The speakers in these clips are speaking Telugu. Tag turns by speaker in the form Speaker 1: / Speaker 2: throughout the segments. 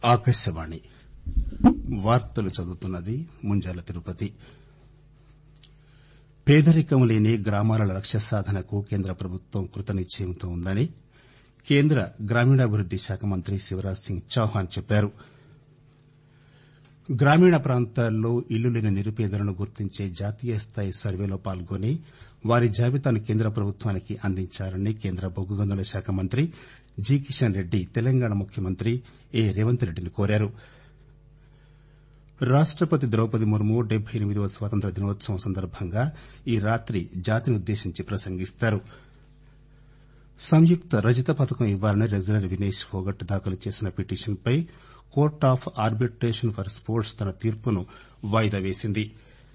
Speaker 1: ఆకాశవాణి వార్తలు చదువుతున్నది ముంజాల తిరుపతి పేదరికం లేని గ్రామాల లక్ష్య సాధనకు కేంద్ర ప్రభుత్వం కృతనిశ్చయంతో ఉందని కేంద్ర గ్రామీణాభివృద్ది శాఖ మంత్రి శివరాజ్ సింగ్ చౌహాన్ చెప్పారు గ్రామీణ ప్రాంతాల్లో ఇల్లు లేని నిరుపేదలను గుర్తించే జాతీయ స్థాయి సర్వేలో పాల్గొని వారి జాబితాను కేంద్ర ప్రభుత్వానికి అందించాలని కేంద్ర బొగ్గు గనుల శాఖ మంత్రి జి కిషన్ రెడ్డి తెలంగాణ ముఖ్యమంత్రి ఏ రేవంత్ రెడ్డిని కోరారు రాష్టపతి ద్రౌపది ముర్ము డెబ్బై ఎనిమిదవ స్వాతంత్ర్య దినోత్సవం సందర్భంగా ఈ రాత్రి జాతినుద్దేశించి ప్రసంగిస్తారు సంయుక్త రజత పథకం ఇవ్వాలని రెజ్లర్ వినేష్ ఫోగట్ దాఖలు చేసిన పిటిషన్పై court of arbitration for sports తన తీర్పును వాయిదా వేసింది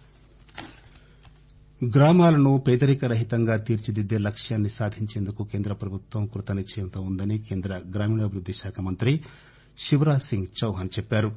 Speaker 1: గ్రామాలను పేదరిక రహితంగా తీర్చిదిద్దే లక్ష్యాన్ని సాధించేందుకు కేంద్ర ప్రభుత్వం కృతనిశ్చయంతో ఉందని కేంద్ర గ్రామీణాభివృద్ది శాఖ మంత్రి శివరాజ్ సింగ్ చౌహాన్ చెప్పారు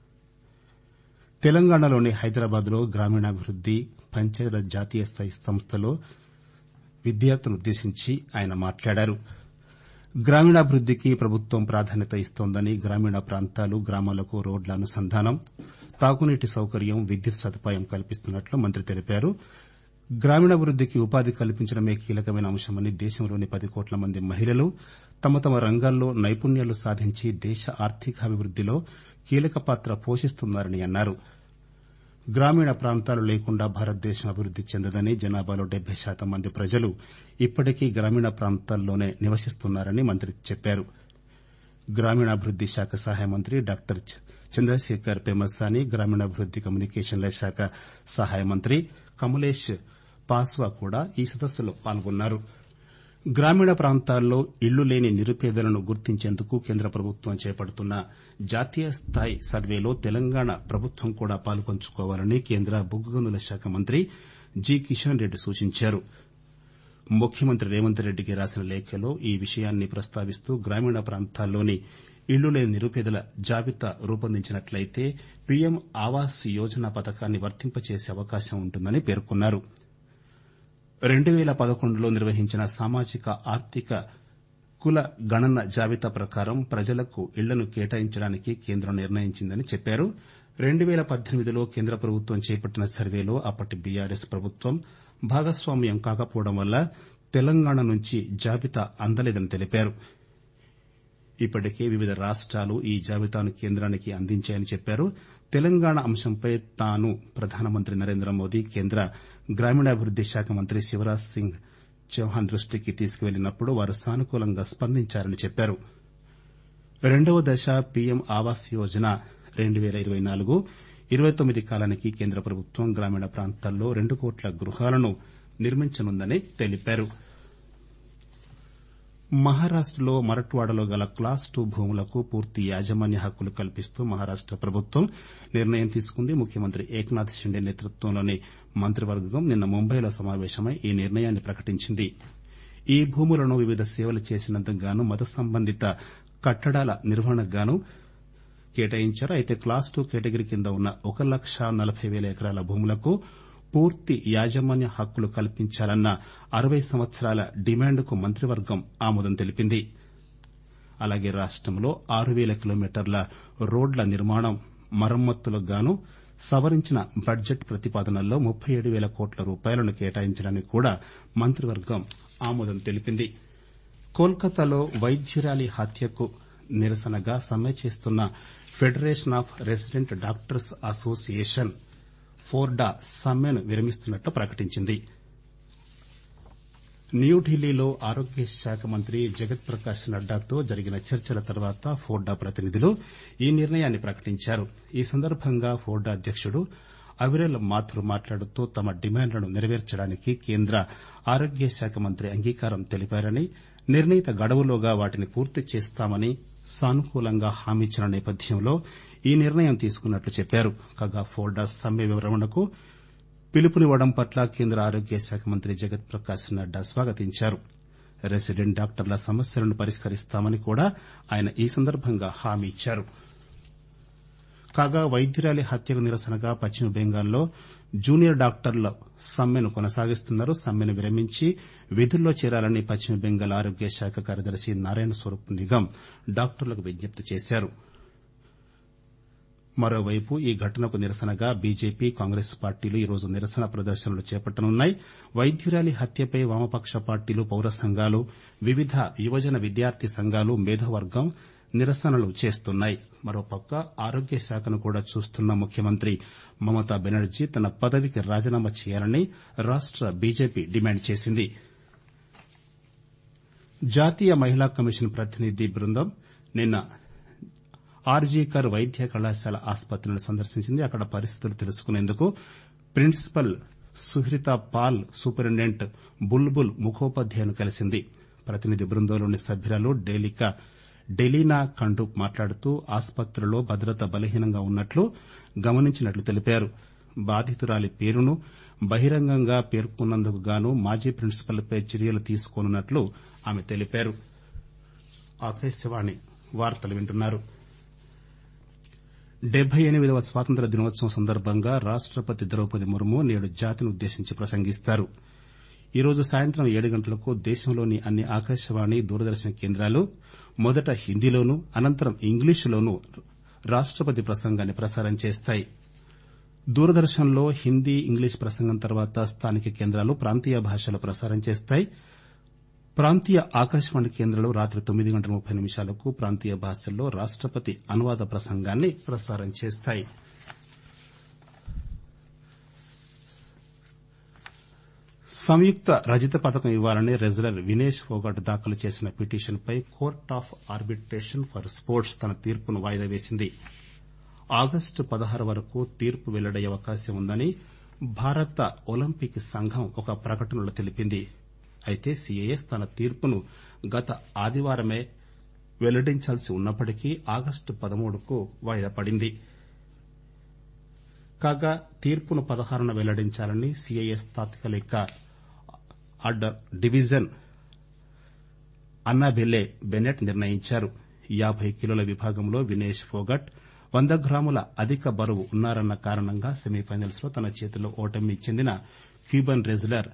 Speaker 1: తెలంగాణలోని హైదరాబాద్లో గ్రామీణాభివృద్ది పంచాయతీరాజ్ జాతీయ స్థాయి సంస్థలో విద్యార్థులనుద్దేశించి ఆయన మాట్లాడారు గ్రామీణాభివృద్దికి ప్రభుత్వం ప్రాధాన్యత ఇస్తోందని గ్రామీణ ప్రాంతాలు గ్రామాలకు రోడ్ల అనుసంధానం తాగునీటి సౌకర్యం విద్యుత్ సదుపాయం కల్పిస్తున్నట్లు మంత్రి తెలిపారు గ్రామీణాభివృద్దికి ఉపాధి కల్పించడమే కీలకమైన అంశమని దేశంలోని పది కోట్ల మంది మహిళలు తమ తమ రంగాల్లో నైపుణ్యాలు సాధించి దేశ ఆర్థికాభివృద్దిలో కీలక పాత్ర పోషిస్తున్నారని అన్నారు గ్రామీణ ప్రాంతాలు లేకుండా భారతదేశం అభివృద్ది చెందదని జనాభాలో డెబ్బై శాతం మంది ప్రజలు ఇప్పటికీ గ్రామీణ ప్రాంతాల్లోనే నివసిస్తున్నారని మంత్రి చెప్పారు గ్రామీణాభివృద్ది శాఖ సహాయ మంత్రి డాక్టర్ చంద్రశేఖర్ పెమ్మసాని గ్రామీణాభివృద్ది కమ్యూనికేషన్ల శాఖ సహాయ మంత్రి కమలేష్ పాస్వా కూడా ఈ సదస్సులో పాల్గొన్నారు గ్రామీణ ప్రాంతాల్లో ఇళ్లు లేని నిరుపేదలను గుర్తించేందుకు కేంద్ర ప్రభుత్వం చేపడుతున్న జాతీయ స్థాయి సర్వేలో తెలంగాణ ప్రభుత్వం కూడా పాలుపంచుకోవాలని కేంద్ర బొగ్గు గనుల శాఖ మంత్రి జి కిషన్ రెడ్డి సూచించారు ముఖ్యమంత్రి రేవంత్ రెడ్డికి రాసిన లేఖలో ఈ విషయాన్ని ప్రస్తావిస్తూ గ్రామీణ ప్రాంతాల్లోని ఇళ్లు లేని నిరుపేదల జాబితా రూపొందించినట్లయితే పీఎం ఆవాస్ యోజన పథకాన్ని వర్తింపచేసే అవకాశం ఉంటుందని పేర్కొన్నారు రెండు పేల పదకొండులో నిర్వహించిన సామాజిక ఆర్థిక కుల గణన జాబితా ప్రకారం ప్రజలకు ఇళ్లను కేటాయించడానికి కేంద్రం నిర్ణయించిందని చెప్పారు రెండు పేల పద్దెనిమిదిలో కేంద్ర ప్రభుత్వం చేపట్టిన సర్వేలో అప్పటి బీఆర్ఎస్ ప్రభుత్వం భాగస్వామ్యం కాకపోవడం వల్ల తెలంగాణ నుంచి జాబితా అందలేదని తెలిపారు ఇప్పటికే వివిధ రాష్టాలు ఈ జాబితాను కేంద్రానికి అందించాయని చెప్పారు తెలంగాణ అంశంపై తాను ప్రధానమంత్రి నరేంద్ర మోదీ కేంద్ర గ్రామీణాభివృద్ది శాఖ మంత్రి శివరాజ్ సింగ్ చౌహాన్ దృష్టికి తీసుకువెళ్లినప్పుడు వారు సానుకూలంగా స్పందించారని చెప్పారు రెండవ దశ పీఎం ఆవాస్ యోజన రెండు పేల ఇరవై నాలుగు ఇరవై తొమ్మిది కాలానికి కేంద్ర ప్రభుత్వం గ్రామీణ ప్రాంతాల్లో రెండు కోట్ల గృహాలను నిర్మించనుందని తెలిపారు మహారాష్టలో మరట్వాడలో గల క్లాస్ టూ భూములకు పూర్తి యాజమాన్య హక్కులు కల్పిస్తూ మహారాష్ట ప్రభుత్వం నిర్ణయం తీసుకుంది ముఖ్యమంత్రి ఏక్నాథ్ షిండే నేతృత్వంలోని మంత్రివర్గం నిన్న ముంబైలో సమావేశమై ఈ నిర్ణయాన్ని ప్రకటించింది ఈ భూములను వివిధ సేవలు చేసినందుకు గాను మత సంబంధిత కట్టడాల నిర్వహణకు గాను కేటాయించారు అయితే క్లాస్ టూ కేటగిరీ కింద ఉన్న ఒక లక్ష నలబై పేల ఎకరాల భూములకు పూర్తి యాజమాన్య హక్కులు కల్పించాలన్న అరవై సంవత్సరాల డిమాండ్కు మంత్రివర్గం ఆమోదం తెలిపింది అలాగే రాష్టంలో ఆరు పేల కిలోమీటర్ల రోడ్ల నిర్మాణం మరమ్మతులకు గాను సవరించిన బడ్జెట్ ప్రతిపాదనల్లో ముప్పై ఏడు పేల కోట్ల రూపాయలను కేటాయించడానికి కూడా మంత్రివర్గం ఆమోదం తెలిపింది కోల్కతాలో వైద్యురాలి హత్యకు నిరసనగా సమ్మె చేస్తున్న federation of resident doctors association FORDA సమ్మెను విరమిస్తున్నట్లు ప్రకటించింది న్యూఢిల్లీలో ఆరోగ్య శాఖ మంత్రి జగత్ ప్రకాష్ నడ్డాతో జరిగిన చర్చల తర్వాత ఫోర్డా ప్రతినిధులు ఈ నిర్ణయాన్ని ప్రకటించారు ఈ సందర్భంగా ఫోర్డా అధ్యకుడు అవిరల్ మాథుర్ మాట్లాడుతూ తమ డిమాండ్లను నెరవేర్చడానికి కేంద్ర ఆరోగ్య శాఖ మంత్రి అంగీకారం తెలిపారని నిర్ణీత గడువులోగా వాటిని పూర్తి చేస్తామని సానుకూలంగా హామీచ్చిన నేపథ్యంలో ఈ నిర్ణయం తీసుకున్నట్లు చెప్పారు కాగా ఫోర్డా సమ్మె వివరణకు పిలుపునివ్వడం పట్ల కేంద్ర ఆరోగ్య శాఖ మంత్రి జగత్ ప్రకాష్ నడ్డా స్వాగతించారు రెసిడెంట్ డాక్టర్ల సమస్యలను పరిష్కరిస్తామని కూడా ఆయన ఈ సందర్భంగా హామీ ఇచ్చారు కాగా వైద్యురాలి హత్యకు నిరసనగా పశ్చిమ బెంగాల్లో జూనియర్ డాక్టర్ల సమ్మెను కొనసాగిస్తున్నారు సమ్మెను విరమించి విధుల్లో చేరాలని పశ్చిమ బెంగాల్ ఆరోగ్య శాఖ కార్యదర్శి నారాయణ స్వరూప్ నిగమ్ డాక్టర్లకు విజ్ఞప్తి చేశారు మరోవైపు ఈ ఘటనకు నిరసనగా బీజేపీ కాంగ్రెస్ పార్టీలు ఈరోజు నిరసన ప్రదర్శనలు చేపట్టనున్నాయి వైద్యురాలి హత్యపై వామపక్ష పార్టీలు పౌర సంఘాలు వివిధ యువజన విద్యార్థి సంఘాలు మేధోవర్గం నిరసనలు చేస్తున్నాయి మరోపక్క ఆరోగ్య శాఖను కూడా చూస్తున్న ముఖ్యమంత్రి మమతా బెనర్జీ తన పదవికి రాజీనామా చేయాలని రాష్ట బీజేపీ డిమాండ్ చేసింది జాతీయ మహిళా కమిషన్ ప్రతినిధి బృందం నిన్న ఆర్జీకర్ వైద్య కళాశాల ఆసుపత్రిని సందర్శించింది అక్కడ పరిస్థితులు తెలుసుకునేందుకు ప్రిన్సిపల్ సుహృత పాల్ సూపరింటెండెంట్ బుల్బుల్ ముఖోపాధ్యాయను కలిసింది ప్రతినిధి బృందంలోని సభ్యురాలు డెలీనా కండూక్ మాట్లాడుతూ ఆసుపత్రిలో భద్రత బలహీనంగా ఉన్నట్లు గమనించినట్లు తెలిపారు బాధితురాలి పేరును బహిరంగంగా పేర్కొన్నందుకు గాను మాజీ ప్రిన్సిపల్పై చర్యలు తీసుకోనున్నట్లు ఆమె తెలిపారు డెబ్బై ఎనిమిదవ స్వాతంత్ర్య దినోత్సవం సందర్భంగా రాష్టపతి ద్రౌపది ముర్ము నేడు జాతినుద్దేశించి ప్రసంగిస్తారు ఈరోజు సాయంత్రం ఏడు గంటలకు దేశంలోని అన్ని ఆకాశవాణి దూరదర్శన్ కేంద్రాలు మొదట హిందీలోనూ అనంతరం ఇంగ్లీషులోనూ రాష్టపతి ప్రసంగాన్ని ప్రసారం చేస్తాయి దూరదర్శన్లో హిందీ ఇంగ్లీష్ ప్రసంగం తర్వాత స్థానిక కేంద్రాలు ప్రాంతీయ భాషలో ప్రసారం చేస్తాయి ప్రాంతీయ ఆకాశవాణి కేంద్రాలు రాత్రి తొమ్మిది గంటల ముప్పై నిమిషాలకు ప్రాంతీయ భాషల్లో రాష్టపతి అనువాద ప్రసంగాన్ని ప్రసారం చేస్తాయి సంయుక్త రజత పథకం ఇవ్వాలని రెజ్లర్ వినేష్ ఫోగాట్ దాఖలు చేసిన పిటిషన్పై court of arbitration for sports తన తీర్పును వాయిదా వేసింది ఆగస్టు పదహారు వరకు తీర్పు వెల్లడయ్యే అవకాశం ఉందని భారత ఒలింపిక్ సంఘం ఒక ప్రకటనలో తెలిపింది అయితే సీఏఎస్ తన తీర్పును గత ఆదివారమే వెల్లడించాల్సి ఉన్నప్పటికీ ఆగస్టు పదమూడుకు వాయిదా పడింది కాగా తీర్పును పదహారున వెల్లడించాలని సీఐఎస్ తాత్కాలిక ఆర్డర్ డివిజన్ అన్నాబెల్లే బెనెట్ నిర్ణయించారు యాబై కిలోల విభాగంలో వినేష్ ఫోగట్ వంద గ్రాముల అధిక బరువు ఉన్నారన్న కారణంగా సెమీఫైనల్స్ లో తన చేతిలో ఓటమి చెందిన Cuban wrestler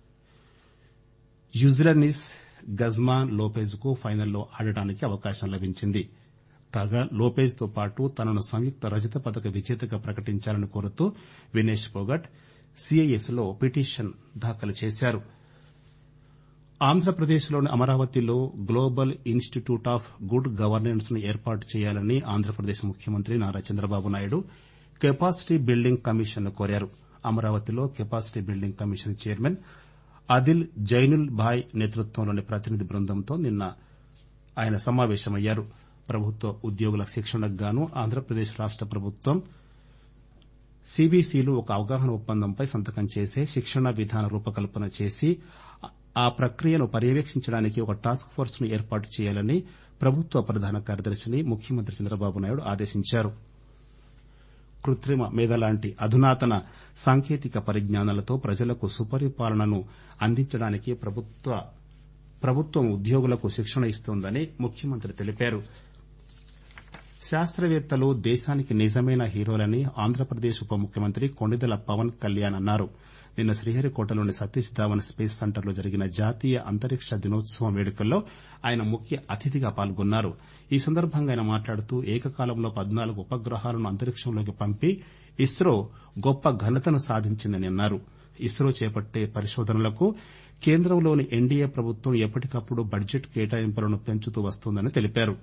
Speaker 1: Yusneylis Guzman Lopez కు ఫైనల్లో ఆడడానికి అవకాశం లభించింది కాగా లోపెజ్ తో పాటు తనను సంయుక్త రజత పథక విజేతగా ప్రకటించాలని కోరుతూ వినేష్ ఫోగట్ సీఐఎస్ లో పిటిషన్ దాఖలు చేశారు ఆంధ్రప్రదేశ్లోని అమరావతిలో global institute of good governance ను ఏర్పాటు చేయాలని ఆంధ్రప్రదేశ్ ముఖ్యమంత్రి Nara Chandrababu Naidu capacity building commission ను కోరారు అమరావతిలో capacity building commission chairman Adil Zainulbhai నేతృత్వంలోని ప్రతినిధి బృందంతో నిన్న ఆయన సమావేశమయ్యారు ప్రభుత్వ ఉద్యోగుల శిక్షణకు గాను ఆంధ్రప్రదేశ్ రాష్ట ప్రభుత్వం సీబీసీలు ఒక అవగాహన ఒప్పందంపై సంతకం చేసి శిక్షణ విధాన రూపకల్పన చేసి ఆ ప్రక్రియను పర్యవేక్షించడానికి ఒక టాస్క్ ఫోర్స్ ను ఏర్పాటు చేయాలని ప్రభుత్వ ప్రధాన కార్యదర్శిని ముఖ్యమంత్రి చంద్రబాబు నాయుడు ఆదేశించారు కృత్రిమ మేధ లాంటి అధునాతన సాంకేతిక పరిజ్ఞానాలతో ప్రజలకు సుపరిపాలనను అందించడానికి ప్రభుత్వం ఉద్యోగులకు శిక్షణ ఇస్తోందని ముఖ్యమంత్రి తెలిపారు శాస్త్రవేత్తలు దేశానికి నిజమైన హీరోలని ఆంధ్రప్రదేశ్ ఉప ముఖ్యమంత్రి కొణిదెల పవన్ కళ్యాణ్ అన్నారు నిన్న శ్రీహరికోటలోని సతీష్ ధావన్ స్పేస్ సెంటర్లో జరిగిన జాతీయ అంతరిక్ష దినోత్సవం వేడుకల్లో ఆయన ముఖ్య అతిథిగా పాల్గొన్నారు ఈ సందర్భంగా ఆయన మాట్లాడుతూ ఏకకాలంలో పద్నాలుగు ఉపగ్రహాలను అంతరిక్షంలోకి పంపి ఇస్రో గొప్ప ఘనతను సాధించిందని అన్నారు ఇస్రో చేపట్టే పరిశోధనలకు కేంద్రంలోని ఎన్డీఏ ప్రభుత్వం ఎప్పటికప్పుడు బడ్జెట్ కేటాయింపులను పెంచుతూ వస్తోందని తెలిపారు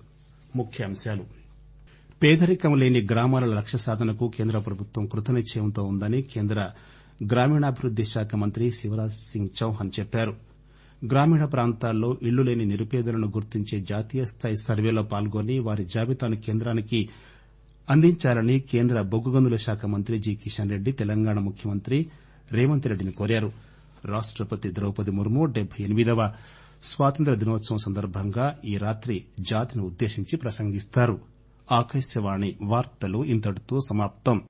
Speaker 1: పేదరికం లేని గ్రామాల లక్ష్య సాధనకు కేంద్ర ప్రభుత్వం కృతనిశ్చయంతో ఉందని కేంద్ర గ్రామీణాభివృద్ది శాఖ మంత్రి శివరాజ్ సింగ్ చౌహాన్ చెప్పారు గ్రామీణ ప్రాంతాల్లో ఇళ్లు లేని నిరుపేదలను గుర్తించే జాతీయ స్థాయి సర్వేలో పాల్గొని వారి జాబితాను కేంద్రానికి అందించాలని కేంద్ర బొగ్గు గనుల శాఖ మంత్రి జి కిషన్ రెడ్డి తెలంగాణ ముఖ్యమంత్రి రేవంత్ రెడ్డిని కోరారు రాష్టపతి ద్రౌపది ముర్ము డెబ్బై ఎనిమిదవ స్వాతంత్ర్య దినోత్సవం సందర్భంగా ఈ రాత్రి జాతిని ఉద్దేశించి ప్రసంగిస్తారు